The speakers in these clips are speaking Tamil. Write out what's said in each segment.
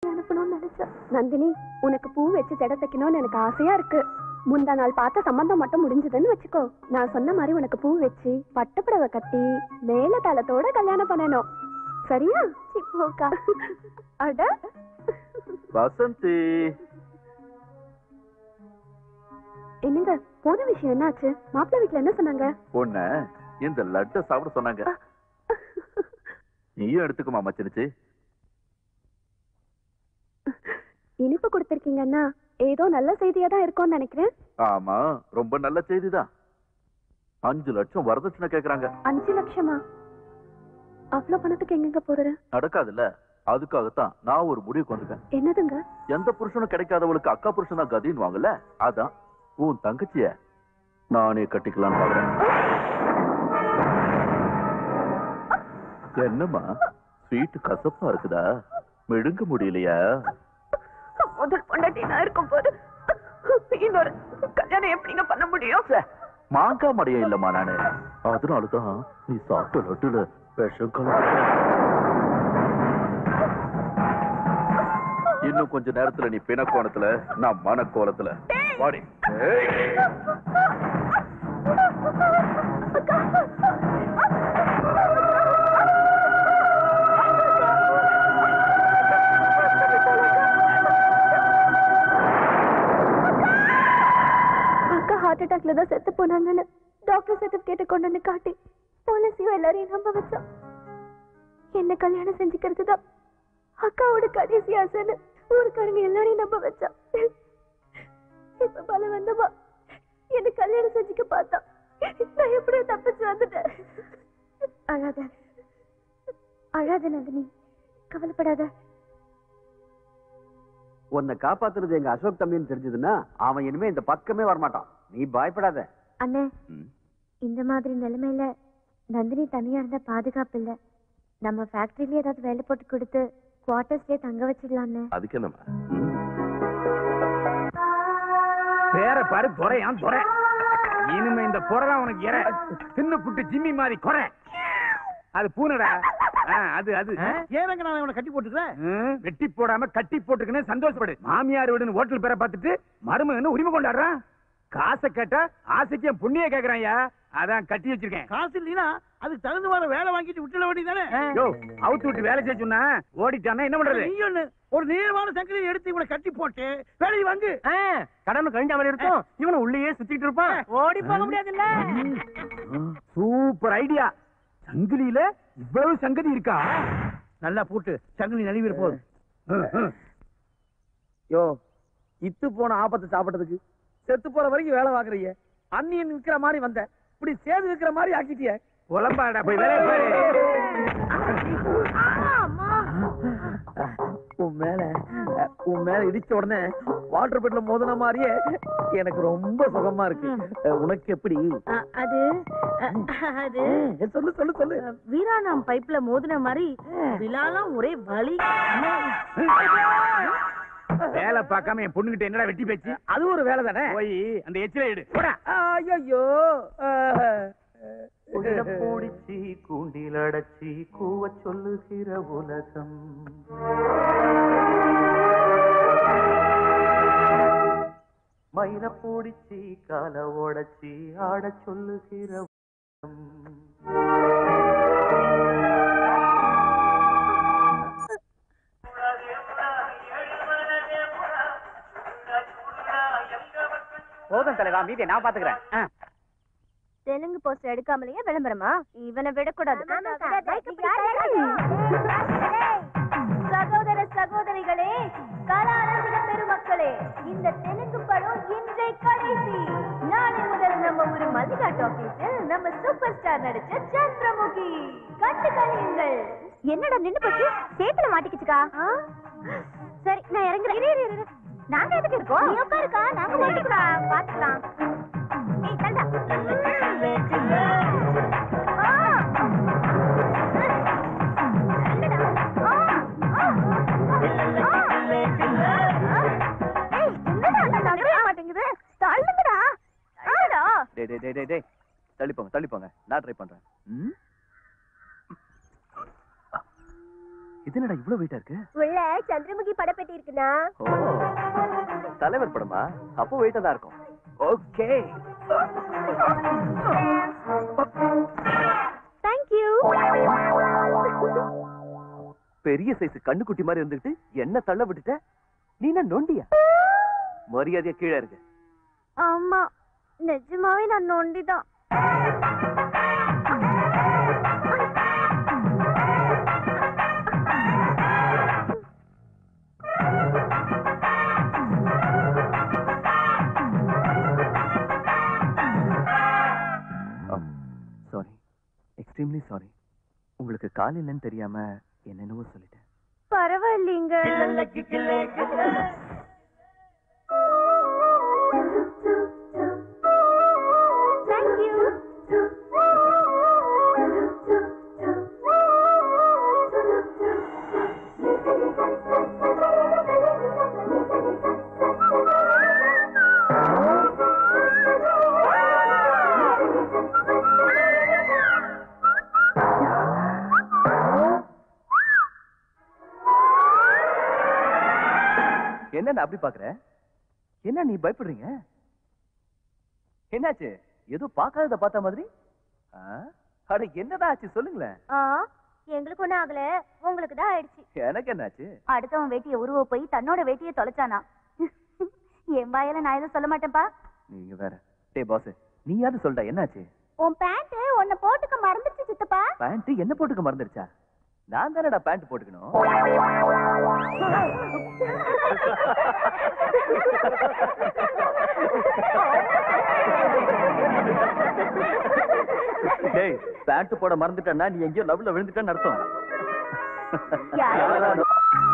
அனுப்பணும்னு நினைச்சேன் நந்தினி உனக்கு பூ வச்சு ஜட தைக்கணும்னு எனக்கு ஆசையா இருக்கு முந்தா நாள் பார்த்த சம்பந்தம் மட்டும் முடிஞ்சதுன்னு வச்சுக்கோ நான் சொன்ன மாதிரி உனக்கு பூ வச்சு பட்டுப்புடவை கட்டி மேல தாளத்தோட கல்யாணம் பண்ணணும் சரியா சி, போக்கா அட வசந்தி என்னங்க போன விஷயம் என்னாச்சு மாப்பிள்ளை வீட்ல என்ன சொன்னாங்க உன்ன இந்த லட்டை சாப்பிட சொன்னாங்க நீயும் எடுத்துக்குமா மச்சிருச்சு இனிப்பு கொடுத்திருக்கீங்கன்னா ஏதோ நல்ல செய்தியா தான் இருக்கும்னு நினைக்கிறேன் ஆமா ரொம்ப நல்ல செய்திதான் அஞ்சு லட்சம் வரதட்சணை கேக்குறாங்க அஞ்சு லட்சமா அவ்வளவு பணத்துக்கு எங்கெங்க போறது நடக்காதுல்ல அதுக்காகத்தான் நான் ஒரு முடிவுக்கு வந்திருக்கேன் என்னதுங்க எந்த புருஷனும் கிடைக்காதவளுக்கு அக்கா புருஷன் தான் கதின்னு வாங்கல அதான் உன் தங்கச்சிய நானே கட்டிக்கலாம்னு பாக்குறேன் என்னம்மா ஸ்வீட் கசப்பா இருக்குதா மெடுங்க முடியலையா முதல் பொண்டாட்டி நான் இருக்கும் போது இன்னொரு கல்யாணம் எப்படிங்க பண்ண முடியும் மாங்காய் மடியம் இல்லம்மா நானு அதனாலதான் நீ சாப்பிட்ட லட்டுல விஷம் கலந்து இன்னும் கொஞ்ச நேரத்துல நீ பிணக்கோணத்துல நான் மனக்கோலத்துல வாடி ஏய். அக்கா ஹார்ட் அட்டாக்ல தான் செத்து போனாங்கன்னு டாக்டர் சர்டிபிகேட் கொண்டு வந்து காட்டி போலீஸையும் எல்லாரையும் நம்ப வச்சோம் என்ன கல்யாணம் செஞ்சுக்கிறது தான் அக்காவோட கடைசி ஆசைன்னு ஊருக்காரங்க எல்லாரையும் நம்ப வச்சோம் இப்ப பல வந்தமா என்ன கல்யாணம் செஞ்சுக்க பார்த்தா நான் எப்படியோ தப்பிச்சு வந்துட்டேன் அழாத அழாத நந்தினி கவலைப்படாத உன்னை காப்பாத்துறது எங்க அசோக் தம்பின்னு தெரிஞ்சதுன்னா அவன் இனிமே இந்த பக்கமே வரமாட்டான் நீ பயப்படாத அண்ணே ம். இந்த மாதிரி நிலைமையில நந்தினி தனியா இருந்தா பாதுகாப்பு இல்ல நம்ம ஃபேக்டரியில ஏதாவது வேலை போட்டு கொடுத்து குவார்டர்ஸ்லயே தங்க வச்சிடலான்னு அதுக்கு என்னம்மா பேர பாரு துறையான் துறை இனிமே இந்த புறதான் உனக்கு இற தின்னு புட்டு ஜிம்மி மாதிரி குறை அது பூனடா ஆ, அது அது ஏறங்க நான் இவனை கட்டி போட்டுக்கிறேன் ம், வெட்டி போடாம கட்டி போட்டுக்குன்னு சந்தோஷப்படு மாமியார் வீடுன்னு ஹோட்டல் பேரை பார்த்துட்டு மருமகன்னு உரிமை கொண்டாடுறான் காசை கேட்டா ஆசைக்கு என் புண்ணிய கேக்குறான்யா அதான் கட்டி வச்சிருக்கேன் காசு இல்லைன்னா அதுக்கு தகுந்த மாதிரி வேலை வாங்கிட்டு விட்டுல வேண்டியதானே யோ அவுத்து விட்டு வேலை செய்ய சொன்னா ஓடிட்டானா என்ன பண்றது நீ ஒண்ணு ஒரு நீளமான சங்கிலியை எடுத்து இவனை கட்டி போட்டு வேலையை வாங்கு கடன் கழிஞ்ச மாதிரி இருக்கும் இவனை உள்ளேயே சுத்திட்டு இருப்பான் ஓடி போக முடியாதுல்ல சூப்பர் ஐடியா சங்கிலியில இவ்வளவு சங்கதி இருக்கா நல்லா போட்டு சங்கிலி நழுவி போதும் யோ இத்து போன ஆபத்து சாப்பிட்டதுக்கு செத்து போற வரைக்கும் வேலை வாங்குறீங்க அண்ணியன் விக்கிற மாதிரி வந்த இப்படி சேது விக்கிற மாதிரி ஆக்கிட்டிய புலம்பாடா போய் வேலையை பாரு உன் மேல உன் மேல இடிச்ச உடனே வாட்டர் பெட்ல மோதின மாதிரியே எனக்கு ரொம்ப சுகமா இருக்கு உனக்கு எப்படி அது அது சொல்லு சொல்லு சொல்லு வீராணம் பைப்ல மோதின மாதிரி விழாலாம் ஒரே வலி வேலை பார்க்காம என் பொண்ணுகிட்ட என்னடா வெட்டி பேச்சு அது ஒரு வேலை தானே போய் அந்த எச்சில எடு போடா ஐயோ பூடிச்சி கூண்டில் அடைச்சி கூவ சொல்லுகிற உலகம் மயில பூடிச்சி கால உடைச்சி ஆட சொல்லுகிற உலகம் போதும் தலைவா மீதியை நான் பாத்துக்கிறேன் தெலுங்கு போஸ்டர் எடுக்காமலேயே விளம்பரமா இவனை விடக்கூடாது சகோதர சகோதரிகளே கலாரசிக பெருமக்களே இந்த தெலுங்கு படம் இன்றை கடைசி நாளை முதல் நம்ம ஒரு மல்லிகா டாக்கீஸில் நம்ம சூப்பர் ஸ்டார் நடிச்ச சந்திரமுகி கண்டு கழியுங்கள் என்னடா நின்னு போச்சு சேத்துல மாட்டிக்கிச்சுக்கா சரி நான் இறங்குறேன் இரு, இரு, இரு. நாங்க எதுக்கு இருக்கோம் நீ உட்காருக்கா நாங்க மாட்டிக்கலாம் பாத்துக்கலாம் ஏய் தண்டா டேய் டேய் டேய், டேய் டேய் தள்ளி போங்க தள்ளி போங்க நான் ட்ரை பண்றேன் ம்? இது என்னடா இவ்வளவு வெயிட்டா இருக்கு உள்ள சந்திரமுகி படப்பெட்டி இருக்குண்ணா ஓ தலைவர் படமா அப்போ வெயிட்டா தான் இருக்கும் ஓகே தேங்க்யூ பெரிய சைஸ் கண்ணுக்குட்டி மாதிரி இருந்துட்டு என்ன தள்ள விட்டுட்ட நீ என்ன நொண்டியா மரியாதையா கீழே இருக்கு ஆமா நிஜமாவே நான் நொண்டிதான் சாரி எக்ஸ்ட்ரீம்லி சாரி உங்களுக்கு கால் இல்லைன்னு தெரியாம என்னென்னவோ சொல்லிட்டேன் பரவாயில்லைங்க தேங்க்யூ என்னடா அப்படி பாக்குற என்ன நீ பயப்படுறீங்க என்னாச்சு ஏதோ பார்க்காதத பார்த்த மாதிரி ஆ? அட என்னடா ஆச்சு சொல்லுங்களேன் ஆ எங்களுக்கு ஒண்ணும் ஆகல உங்களுக்கு தான் ஆயிடுச்சு எனக்கு என்னாச்சு அடுத்தவன் வேட்டியை உருவ போய் தன்னோட வேட்டியை தொலைச்சானா என் வாயில நான் எதுவும் சொல்ல மாட்டேன்ப்பா நீங்க வேற டே பாஸ் நீயாவது சொல்டா என்னாச்சு உன் பேண்ட் உன்னை போட்டுக்க மறந்துச்சு சித்தப்பா பேண்ட் என்ன போட்டுக்க மறந்துருச்சா நான் தானடா பேண்ட் போட்டுக்கணும் டேய் பேண்ட் போட மறந்துட்டேன்னா நீ எங்கேயோ லவ்ல விழுந்துட்டேன்னு அர்த்தம் யாரு?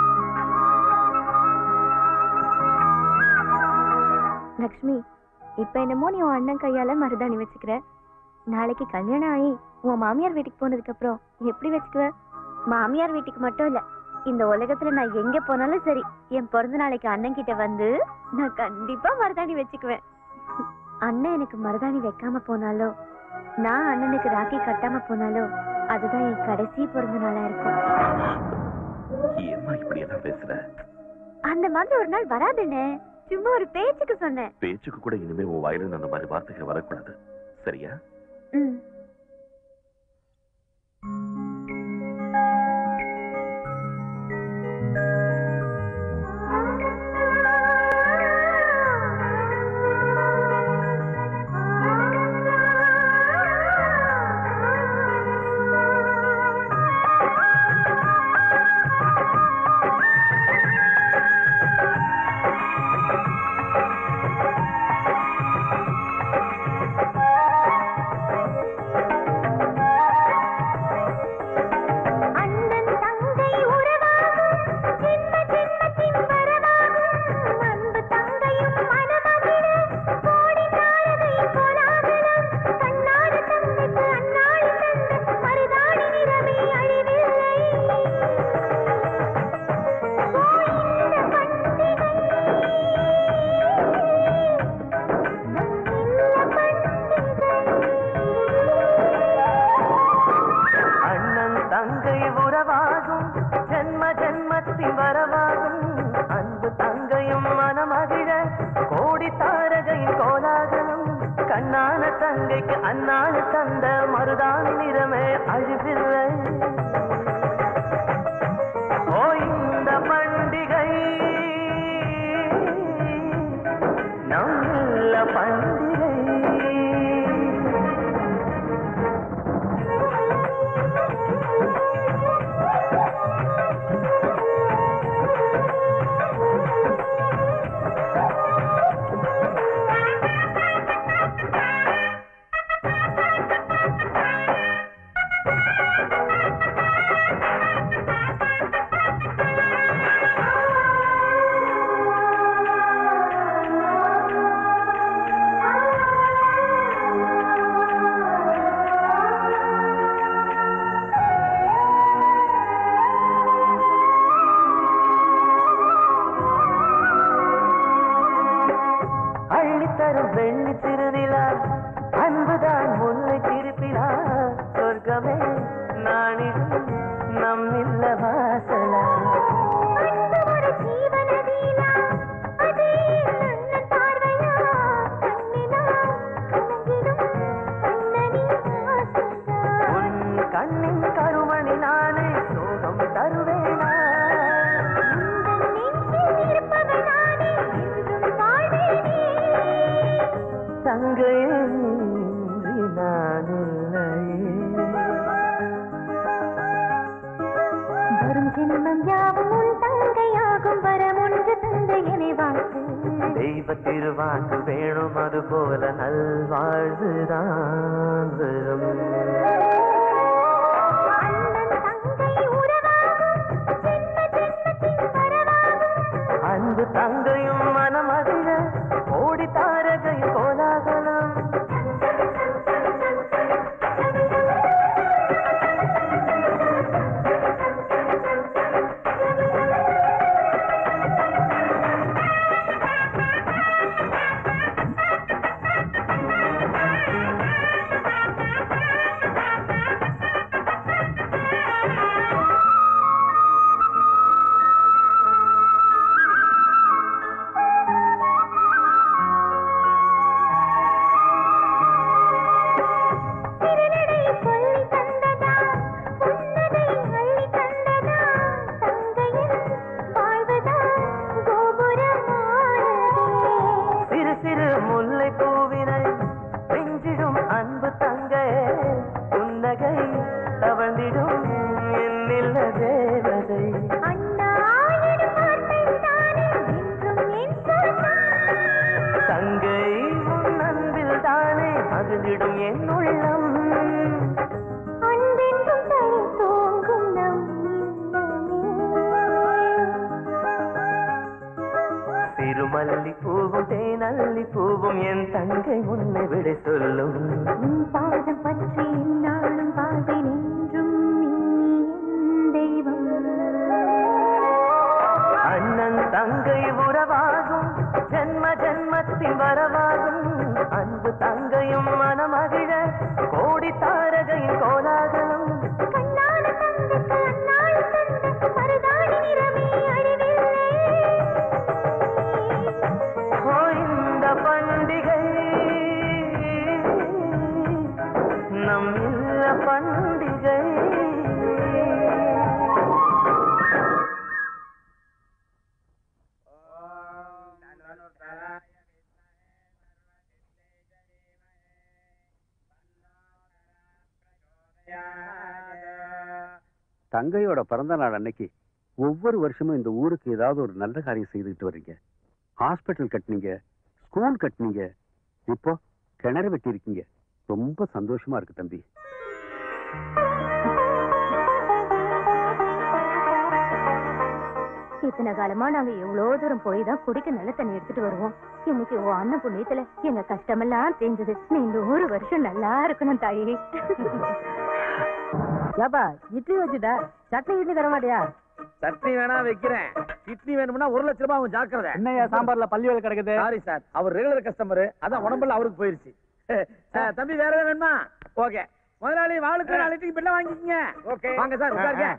லக்ஷ்மி இப்ப என்னமோ நீ உன் அண்ணன் கையால மருதாணி வச்சுக்கிற நாளைக்கு கல்யாணம் ஆகி உன் மாமியார் வீட்டுக்கு போனதுக்கு அப்புறம் எப்படி வச்சுக்குவ மாமியார் வீட்டுக்கு மட்டும் இல்ல இந்த உலகத்துல நான் எங்க போனாலும் சரி என் பிறந்த நாளைக்கு அண்ணன் கிட்ட வந்து நான் கண்டிப்பா மருதாணி வச்சுக்குவேன் அண்ணன் எனக்கு மருதாணி வைக்காம போனாலோ நான் அண்ணனுக்கு ராக்கி கட்டாம போனாலோ அதுதான் என் கடைசி பிறந்த நாளா இருக்கும் ஏம்மா இப்படி எல்லாம் பேசுற அந்த மாதிரி ஒரு நாள் வராதுன்னு சும்மா ஒரு பேச்சுக்கு சொன்னேன் பேச்சுக்கு கூட இனிமே உன் வாயிலிருந்து அந்த மாதிரி வார்த்தைகள் வரக்கூடாது சரியா ம். அண்ணன் தங்கை உறவாகும் ஜென்ம ஜென்மத்தின் வரவாகும் அன்பு தங்கையும் மனமகிழ கோடி தாரகை கோலாகலம் கண்ணாடு தந்தைக்கு அன்னாடு தந்த மருதாணி நிறமே அழிவில்லை ஓ இந்த பண்டிகை அண்ணன் தங்கை உறவாகும் ஜென்ம ஜென்மத்தின் வரவாகும் அன்பு தங்கையும் மனமகிழ கோடி தாரகையின் கோலாகலம் கண்ணான தங்கைக்கு அண்ணாடு தந்த மருதாணி நிறமே அழிவில்லை ஓ இந்த பண்டிகை நம் இல்ல பண்டிகை அள்ளித்தரும் வெள்ளி திருநிலா அன்புதான் முல்லை திருப்பிலா சொர்க்கமே நானிடும் நம்மில்ல வாசல் தெய்வ திருவாக்கு வேணும் அது போல நல்வாழ்வுதான் வரும் அன்பு தங்கையும் மனமதில ஓடி தாரகை கோலாகலம் சிறு சிறு முல்லை பூவினை வெஞ்சிடும் அன்பு தங்கை புன்னகை தவழ்ந்திடும் என்னில்ல தேவதை தங்கை உன் அன்பில் தானே மகிழ்ந்திடும் என் உள்ளம் திருமல்லி பூவும் தேனல்லி பூவும் என் தங்கை உன்னை விட சொல்லும் பாதம் பற்றி நாளும் பாதை நின்றும் நீ என் தெய்வம் அண்ணன் தங்கை உறவாகும் ஜென்ம ஜென்மத்தின் வரவாகும் அன்பு தங்கையும் மனமகிழ கோடி தாரகையின் கோலாகலம் கண்ணான தந்தைக்கு அந்நாள் தந்த மருதாணி நிறமே அழிவில்லை ஓ இந்த பண்டிகை நம் இல்ல பண்டிகை தங்கையோட பிறந்த நாள் அன்னைக்கு ஒவ்வொரு வருஷமும் இந்த ஊருக்கு ஏதாவது ஒரு நல்ல காரியம் செய்துக்கிட்டு வர்றீங்க ஹாஸ்பிட்டல் கட்டினீங்க ஸ்கூல் கட்டினீங்க இப்போ கிணறு வெட்டி இருக்கீங்க ரொம்ப சந்தோஷமா இருக்கு தம்பி இத்தனை காலமா நாங்க எவ்வளவு தூரம் போய் தான் குடிக்க நல்ல தண்ணி எடுத்துட்டு வருவோம் இன்னைக்கு உன் அண்ணன் புண்ணியத்துல எங்க கஷ்டமெல்லாம் தெரிஞ்சது நீ நூறு வருஷம் நல்லா இருக்கணும் தாயி ஏப்பா இட்லி வச்சுட்ட சட்னி இட்லி தர மாட்டியா சட்னி வேணா வைக்கிறேன் இட்லி வேணும்னா ஒரு லட்ச ரூபாய் அவங்க ஜாக்கிரதை என்னையா சாம்பார்ல பள்ளி வேலை கிடக்குது சாரி சார் அவர் ரெகுலர் கஸ்டமர் அதான் உடம்புல அவருக்கு போயிருச்சு அஹ், தம்பி வேற ஏதாவது வேணுமா ஓகே முதலாளி வாளுக்கு நாலு இட்லி பில்ல வாங்கிக்கங்க ஓகே வாங்க சார் உட்காருங்க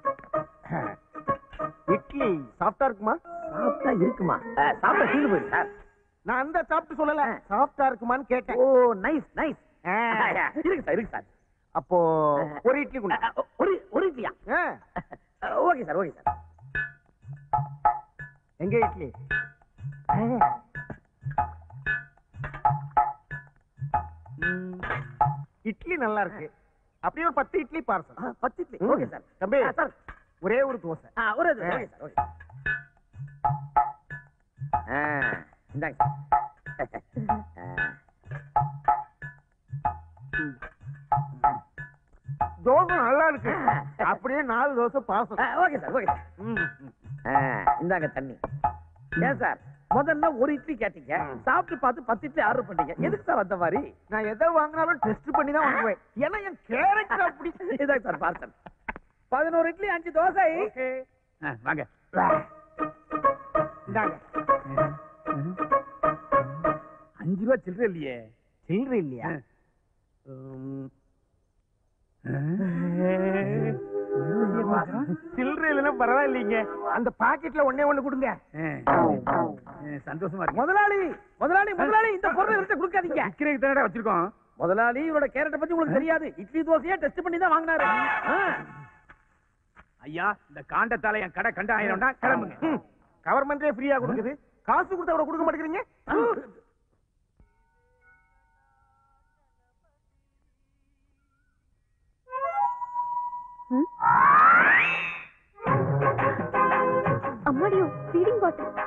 இட்லி சாப்பிட்டா இருக்குமா சாப்பிட்டா இருக்குமா அஹ், சாப்பிட்டா தீர்ந்து போயிரு சார் நான் அந்த சாப்பிட்டு சொல்லல சாப்பிட்டா இருக்குமான்னு கேட்டேன் ஓ நைஸ் நைஸ் இருக்கு சார் இருக்கு சார் அப்போ ஒரு இட்லி கொண்டு அஹ், ஒரு ஒரு இட்லியா ஆ, ஓகே சார் ஓகே சார் எங்க இட்லி ம், இட்லி நல்லா இருக்கு அப்படியே ஒரு பத்து இட்லி பார்சல் பத்து இட்லி ம். ஓகே சார் தம்பி ஆ, சார் ஒரே ஒரு தோசை ஆ, ஒரு இது, ஓகே சார் ஓகே ஆ, இந்தாங்க சார் தோசை நல்லா இருக்கு அப்படியே நாலு தோசை பார்சல் ஆ, ஓகே சார் ஓகே சார் ஆ, இந்தாங்க தண்ணி ஏன் சார் முதல்ல ஒரு இட்லி கேட்டீங்க சாப்பிட்டு பார்த்து பத்து இட்லி ஆர்டர் பண்ணீங்க எதுக்கு சார் அந்த மாதிரி நான் எதை வாங்கினாலும் டெஸ்ட் பண்ணி தான் வாங்குவேன் ஏன்னா என் கேரக்டர் அப்படி இதாங்க சார் பார்சல் பதினோரு இட்லி அஞ்சு தோசை ஆ, வாங்க இந்தாங்க அஞ்சு ரூபா சில்லற இல்லையே சில்லறை இல்லையா சில்லறை இல்லைன்னா பரவாயில்லைங்க அந்த பாக்கெட்ல ஒண்ணே ஒண்ணு கொடுங்க ஆ, ஆ, சந்தோஷமா இருக்கு முதலாளி முதலாளி முதலாளி இந்த பொருளை இவர்கிட்ட கொடுக்காதீங்க விக்கிறதுக்கு தானடா வச்சிருக்கோம் முதலாளி இவரோட கேரட்டை பத்தி உங்களுக்கு தெரியாது இட்லி தோசையா டெஸ்ட் பண்ணி தான் வாங்கினாரு ஆ. ஐயா இந்த காண்டத்தால என் கடை கண்ட ஆயிரம்டா கிளம்புங்க கவர்மெண்டே ஃப்ரீயா கொடுக்குது காசு கொடுத்தா கூட கொடுக்க மாட்டேங்கிறீங்க அம்மாடியோ ஃபீடிங் பாட்டில்